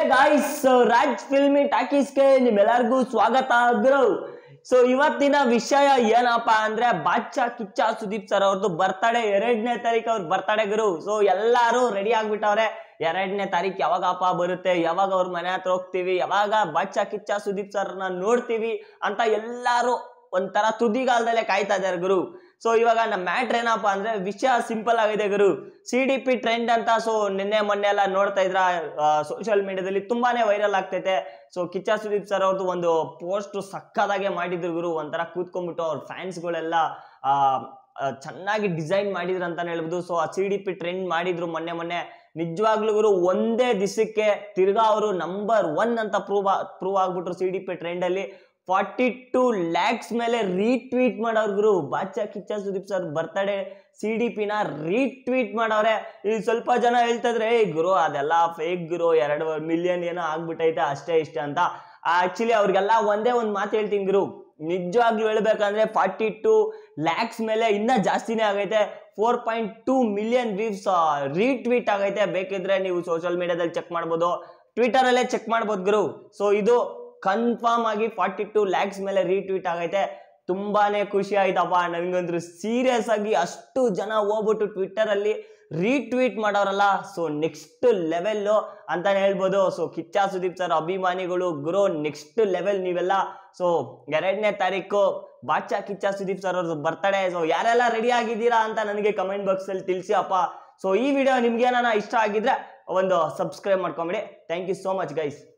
guys Raj filmy ಟಾಕೀಸ್ಗೆ ನಿಮ್ಮೆಲ್ಲರಿಗೂ ಸ್ವಾಗತ ಗುರು so ಇವತ್ತಿನ ವಿಷಯ ಏನಪ್ಪಾ ಅಂದ್ರೆ ಬಾಚ್ಚ ಕಿಚ್ಚ ಸುದೀಪ್ ಸರ್ ಅವ್ರದ್ದು ಬರ್ತಡೇ ಎರಡನೇ ತಾರೀಕು ಅವ್ರ ಬರ್ತಡೇ ಗುರು ಸೊ ಎಲ್ಲಾರು ರೆಡಿ ಆಗ್ಬಿಟ್ಟವ್ರೆ ಎರಡನೇ ತಾರೀಕು ಯಾವಾಗಪ್ಪ ಬರುತ್ತೆ ಯಾವಾಗ ಅವ್ರ ಮನೆ ಹತ್ರ ಹೋಗ್ತೀವಿ ಯಾವಾಗ ಬಾಚ್ಚ ಕಿಚ್ಚ ಸುದೀಪ್ ಸರ್ನ ನೋಡ್ತೀವಿ ಅಂತ ಎಲ್ಲಾರು ಒಂಥರ ತುದಿಗಾಲದಲ್ಲೇ ಕಾಯ್ತಾ ಇದ್ದಾರೆ ಗುರು ಸೊ ಇವಾಗ ನಮ್ಮ ಮ್ಯಾಟ್ರ್ ಏನಪ್ಪಾ ಅಂದ್ರೆ ವಿಷಯ ಸಿಂಪಲ್ ಆಗಿದೆ ಗುರು ಸಿ ಡಿ ಪಿ ಟ್ರೆಂಡ್ ಅಂತ ಸೊ ನಿನ್ನೆ ಮೊನ್ನೆ ಎಲ್ಲ ನೋಡ್ತಾ ಇದ್ರ ಸೋಷಿಯಲ್ ಮೀಡಿಯಾದಲ್ಲಿ ತುಂಬಾನೇ ವೈರಲ್ ಆಗ್ತೈತೆ ಸೊ ಕಿಚ್ಚ ಸುದೀಪ್ ಸರ್ ಅವ್ರದ್ದು ಒಂದು ಪೋಸ್ಟ್ ಸಕ್ಕದಾಗೆ ಮಾಡಿದ್ರು ಗುರು ಒಂಥರ ಕೂತ್ಕೊಂಡ್ಬಿಟ್ಟು ಅವ್ರ ಫ್ಯಾನ್ಸ್ಗಳೆಲ್ಲ ಚೆನ್ನಾಗಿ ಡಿಸೈನ್ ಮಾಡಿದ್ರು ಅಂತಾನೆ ಹೇಳ್ಬೋದು ಸೊ ಆ ಸಿ ಡಿ ಪಿ ಟ್ರೆಂಡ್ ಮಾಡಿದ್ರು ಮೊನ್ನೆ ಮೊನ್ನೆ ನಿಜವಾಗ್ಲೂ ಗುರು ಒಂದೇ ದಿವಸಕ್ಕೆ ತಿರ್ಗಾ ಅವರು ನಂಬರ್ ಒನ್ ಅಂತ ಪ್ರೂವ್ ಪ್ರೂವ್ ಆಗ್ಬಿಟ್ರು ಸಿ ಡಿ ಪಿ ಟ್ರೆಂಡ್ ಅಲ್ಲಿ ಫಾರ್ಟಿ ಟೂ ಲ್ಯಾಕ್ಸ್ ಮೇಲೆ ರೀಟ್ವೀಟ್ ಮಾಡೋರ್ ಗುರು ಬಾಚಾ Kiccha Sudeep sir birthday C D ಪಿನ ರೀಟ್ವೀಟ್ ಮಾಡವ್ರೆ ಈ ಸ್ವಲ್ಪ ಜನ ಹೇಳ್ತಾ ಇದ್ರೆ ಏ ಗುರು ಅದೆಲ್ಲ ಫೇಕ್ ಗುರು ಎರಡು ಮಿಲಿಯನ್ ಏನೋ ಆಗ್ಬಿಟ್ಟೈತೆ ಅಷ್ಟೇ ಇಷ್ಟೇ ಅಂತ ಆಕ್ಚುಲಿ ಅವ್ರಿಗೆಲ್ಲ ಒಂದೇ ಒಂದು ಮಾತು ಹೇಳ್ತೀನಿ ಗುರು ನಿಜವಾಗ್ಲೂ ಹೇಳ್ಬೇಕಂದ್ರೆ ಫಾರ್ಟಿ ಟೂ ಲ್ಯಾಕ್ಸ್ ಮೇಲೆ ಇನ್ನ ಜಾಸ್ತಿನೇ ಆಗೈತೆ four point two million views retweet ಆಗೈತೆ ಬೇಕಿದ್ರೆ ನೀವು ಸೋಷಿಯಲ್ ಮೀಡಿಯಾದಲ್ಲಿ ಚೆಕ್ ಮಾಡ್ಬೋದು ಟ್ವಿಟರ್ ಅಲ್ಲೇ ಚೆಕ್ ಮಾಡ್ಬೋದು ಗುರು ಸೊ ಇದು ಕನ್ಫರ್ಮ್ ಆಗಿ ಫಾರ್ಟಿ ಟೂ ಲ್ಯಾಕ್ಸ್ ಮೇಲೆ ರೀಟ್ವೀಟ್ ಆಗೈತೆ ತುಂಬಾನೇ ಖುಷಿ ಆಯ್ತಪ್ಪ ನನಗಂದ್ರು ಸೀರಿಯಸ್ ಆಗಿ ಅಷ್ಟು ಜನ ಹೋಗ್ಬಿಟ್ಟು ಟ್ವಿಟ್ಟರ್ ಅಲ್ಲಿ ರೀಟ್ವೀಟ್ ಮಾಡೋರಲ್ಲ ಸೊ ನೆಕ್ಸ್ಟ್ ಲೆವೆಲ್ ಅಂತಾನೆ ಹೇಳ್ಬೋದು ಸೊ ಕಿಚ್ಚ ಸುದೀಪ್ ಸರ್ ಅಭಿಮಾನಿಗಳು ಗುರು ನೆಕ್ಸ್ಟ್ ಲೆವೆಲ್ ನೀವೆಲ್ಲ ಸೊ ಎರಡನೇ ತಾರೀಕು ಬಾಚಾ ಕಿಚ್ಚ ಸುದೀಪ್ ಸರ್ ಅವ್ರದ್ದು ಬರ್ತಡೇ ಸೊ ಯಾರೆಲ್ಲ ರೆಡಿ ಆಗಿದ್ದೀರಾ ಅಂತ ನನಗೆ ಕಮೆಂಟ್ ಬಾಕ್ಸ್ ಅಲ್ಲಿ ತಿಳಿಸಿ ಅಪ್ಪ ಸೊ ಈ ವಿಡಿಯೋ ನಿಮ್ಗೆ ಏನಾನ ಇಷ್ಟ ಆಗಿದ್ರೆ ಒಂದು ಸಬ್ಸ್ಕ್ರೈಬ್ ಮಾಡ್ಕೊಂಬಿಡಿ thank you so much guys